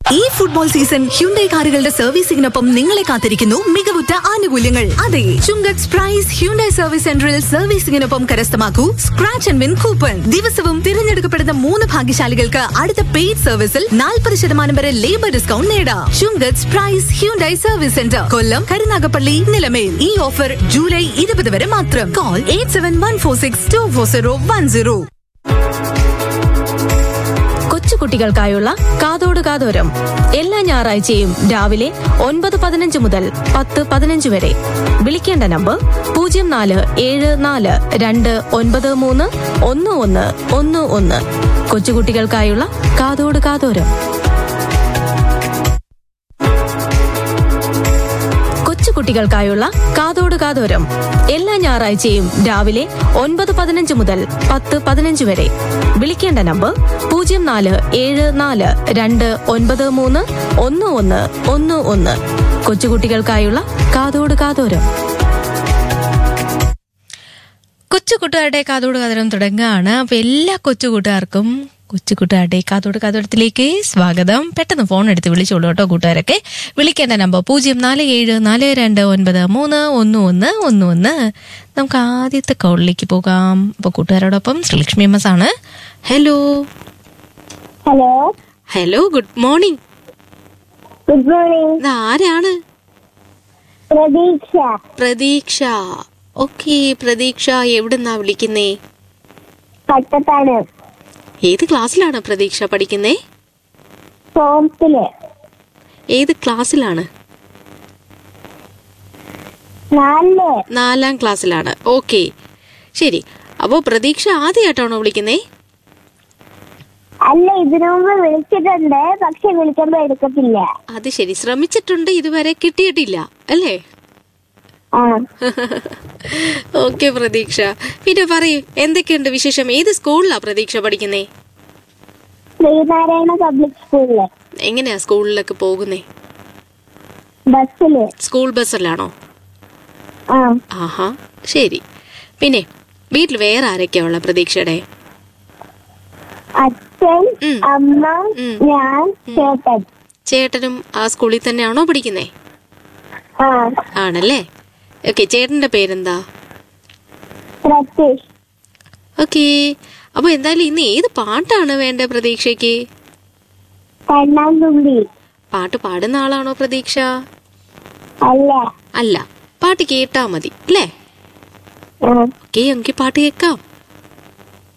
ഈ football season Hyundai കാറുകളുടെ സർവീസിംഗിനൊപ്പം നിങ്ങളെ കാത്തിരിക്കുന്നു മികവുറ്റ ആനുകൂല്യങ്ങൾ അതെ ചുങ്കത്ത് പ്രൈസ് ഹ്യുണ്ടൈ സർവീസ് സെന്ററിൽ സർവീസിംഗിനൊപ്പം കരസ്ഥമാക്കൂ സ്ക്രാച്ച് ആൻഡ് വിൻ കൂപ്പൺ ദിവസവും തിരഞ്ഞെടുക്കപ്പെടുന്ന മൂന്ന് ഭാഗ്യശാലികൾക്ക് അടുത്ത പെയ്ഡ് സർവീസിൽ നാൽപ്പത് ശതമാനം വരെ ലേബർ ഡിസ്കൗണ്ട് നേടാം Chunkath price Hyundai service centre Kollam Karunagappally Nilamel ഈ ഓഫർ ജൂലൈ ഇരുപത് വരെ മാത്രം call eight seven one four six two four zero one zero കൊച്ചുകുട്ടികൾക്കായുള്ള കാതോട് കാതോരം എല്ലാ ഞായറാഴ്ചയും രാവിലെ ഒൻപത് പതിനഞ്ച് മുതൽ പത്ത് പതിനഞ്ച് വരെ വിളിക്കേണ്ട നമ്പർ പൂജ്യം നാല് ഏഴ് നാല് രണ്ട് ഒൻപത് മൂന്ന് ഒന്ന് ഒന്ന് ഒന്ന് ഒന്ന് കൊച്ചുകുട്ടികൾക്കായുള്ള കാതോട് കാതോരം കൊച്ചുകുട്ടികൾക്കായുള്ള കാതോട് കാതോരം എല്ലാ ഞായറാഴ്ചയും രാവിലെ ഒൻപത് പതിനഞ്ച് മുതൽ പത്ത് പതിനഞ്ച് വരെ വിളിക്കേണ്ട നമ്പർ പൂജ്യം നാല് ഏഴ് നാല് രണ്ട് ഒൻപത് മൂന്ന് ഒന്ന് ഒന്ന് ഒന്ന് ഒന്ന് കൊച്ചുകുട്ടികൾക്കായുള്ള കാതോട് കാതോരം കൊച്ചു കൂട്ടുകാരുടെ കാതോട് കാതോരം തുടങ്ങുകയാണ് അപ്പൊ എല്ലാ കൊച്ചു കൂട്ടുകാർക്കും കൊച്ചു കൂട്ടുകാരുടെ കാതോട് കാതോടത്തിലേക്ക് സ്വാഗതം പെട്ടെന്ന് ഫോൺ എടുത്ത് വിളിച്ചോളൂ കേട്ടോ കൂട്ടുകാരൊക്കെ വിളിക്കേണ്ട നമ്പർ പൂജ്യം നാല് ഏഴ് നാല് രണ്ട് ഒൻപത് മൂന്ന് ഒന്ന് ഒന്ന് ഒന്ന് ഒന്ന് നമുക്ക് ആദ്യത്തെ കോളിലേക്ക് പോകാം അപ്പൊ കൂട്ടുകാരോടൊപ്പം ശ്രീലക്ഷ്മി എം എസ് ആണ് hello hello hello good morning good morning ഇത് ആരാണ് പ്രതീക്ഷ പ്രതീക്ഷ ഓക്കെ പ്രതീക്ഷ എവിടുന്നാ വിളിക്കുന്നേ പട്ടത്താണ് ഏത് ക്ലാസ്സിലാണ് പ്രതീക്ഷ പഠിക്കുന്നേ ഫോംസില് ഏത് ക്ലാസ്സിലാണ് നാലില് നാലാം ക്ലാസ്സിലാണ് ഓക്കെ ശരി അപ്പോൾ പ്രതീക്ഷ ആദ്യമായിട്ടാണോ വിളിക്കുന്നേ അല്ല ഇതിനു മുമ്പ് വിളിച്ചിട്ടുണ്ട് പക്ഷെ വിളിക്കുമ്പോ എടുക്കത്തില്ല അത് ശരി ശ്രമിച്ചിട്ടുണ്ട് ഇതുവരെ കിട്ടിയിട്ടില്ല അല്ലേ ആ ഓക്കെ പ്രതീക്ഷ പിന്നെ പറയൂ എന്തൊക്കെയുണ്ട് വിശേഷം ഏത് സ്കൂളിലാ പ്രതീക്ഷ പഠിക്കുന്നേ ശ്രീനാരായണ പബ്ലിക് സ്കൂളില് എങ്ങനെയാ സ്കൂളിലൊക്കെ പോകുന്നേ ബസ്സില് സ്കൂൾ ബസ്സിലാണോ ആ ആഹാ ശരി പിന്നെ വീട്ടിൽ വേറെ ആരൊക്കെയാ ഉള്ള പ്രതീക്ഷയുടെ അച്ഛൻ ഉം. അമ്മ ഉം. ഞാൻ ചേട്ടൻ ചേട്ടനും ആ സ്കൂളിൽ തന്നെയാണോ പഠിക്കുന്നേ ആ ആണല്ലേ ഓക്കെ ചേട്ടന്റെ പേരെന്താ പ്രതീഷ് ഓക്കെ അപ്പൊ എന്തായാലും ഇന്ന് ഏത് പാട്ടാണ് വേണ്ട പ്രതീക്ഷയ്ക്ക് കണ്ണാന്തുമ്പി പാട്ട് പാടുന്ന ആളാണോ പ്രതീക്ഷ അല്ല അല്ല പാട്ട് കേട്ടാ മതി അല്ലേ ആ ഓക്കെ എങ്കിൽ പാട്ട് കേൾക്കാം